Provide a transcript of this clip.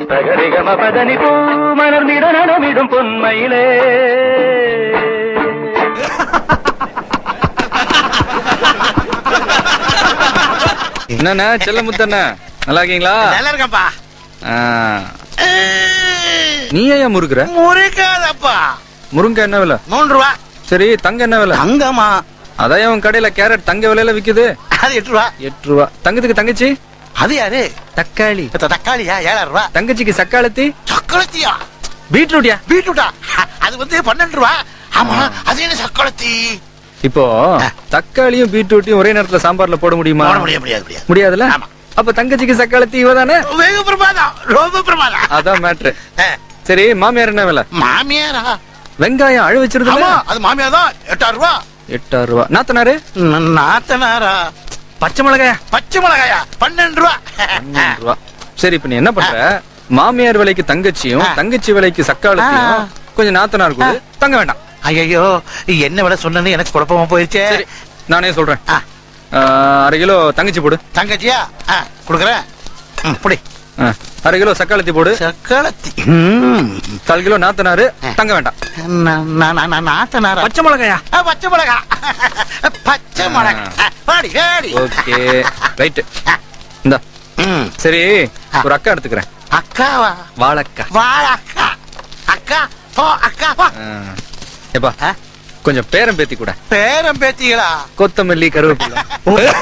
தகரிகம பதனி பூ மலர்ந்திட நலமிடும் பொன்மையிலே என்னண்ணா செல்ல முத்தண்ணா நல்லா இருக்கீங்களா நல்லா இருக்கப்பா ஆ, நீ ஏன் முறுக்குற முறைக்காதப்பா முருங்கை என்ன விலை மூன்று ரூபா சரி தங்க என்ன விலை தங்கம்மா அதான் அவன் கடையில கேரட் தங்க விலையில விக்குது அது எட்டு ரூபா எட்டு ரூபா தங்கத்துக்கு தங்கச்சி அது யாரு தக்காளி த- தக்காளியா ஏழாயிரம் ரூபா தங்கச்சிக்கு சக்காளத்தி சக்கலத்தியா பீட்ரூட்யா பீட்ரூட்டா அது வந்து பன்னெண்டு ரூபா ஆமா அது என்ன சக்கலத்தி இப்போ தக்காளியும் பீட்ரூட்டையும் ஒரே நேரத்துல சாம்பார்ல போட முடியுமா போட முடியாது முடியாது முடியாது முடியாதுல்ல ஆமா. அப்ப தங்கச்சிக்கு சக்காளத்தி இவதானே வெகு பிரமாதம் ரொம்ப பிரமாதம் அதான் மேட்ரு ஆ, சரி மாமியார் என்ன விலை மாமியாரா வெங்காயம் அழு வச்சிருது ஆமா அது மாமியார் தான் எட்டாயிரம் ரூபா எட்டாயிரம் ரூபா நாத்தனாரு ந- நாத்தனாரா பச்சை மிளகாயா பச்சை மிளகாயா பன்னெண்டு ரூபா பன்னெண்டு ரூபா சரி இப்ப நீ என்ன பண்ற மாமியார் விலைக்கு தங்கச்சியும் ஆ. தங்கச்சி விலைக்கு சக்காளத்தையும் ஆ. கொஞ்சம் நாத்தனார் கூட தங்க வேண்டாம் ஐயோ என்ன விட சொன்னு எனக்கு குழப்பமா போயிருச்சே சரி நானே சொல்றேன் ஆ, ஆ, அரை கிலோ தங்கச்சி போடு தங்கச்சியா ஆ, குடுக்குறேன் ம், புடி ஆ, அரை கிலோ சக்காளத்தி போடு சக்களத்தி ம். கால் கிலோ நாத்தனாரு ஆ. தங்க வேண்டாம் நா- நா- நா- நா- நாத்தனாரா பச்சை மிளகாயா ஆ, பச்சை மிளகா பச்சை மிளகா ஆ, வாடி வாடி ஓகே ரைட் இந்த ம். சரி ஆ. ஒரு அக்கா எடுத்துக்கிறேன் அக்காவா வாழக்கா வாழ அக்கா அக்கா போ அக்கா போ ஆ. எப்பா ஆ? கொஞ்சம் பேரம் பேத்தி கூட பேரம் பேத்திகளா கொத்தமல்லி கருவேப்பிலை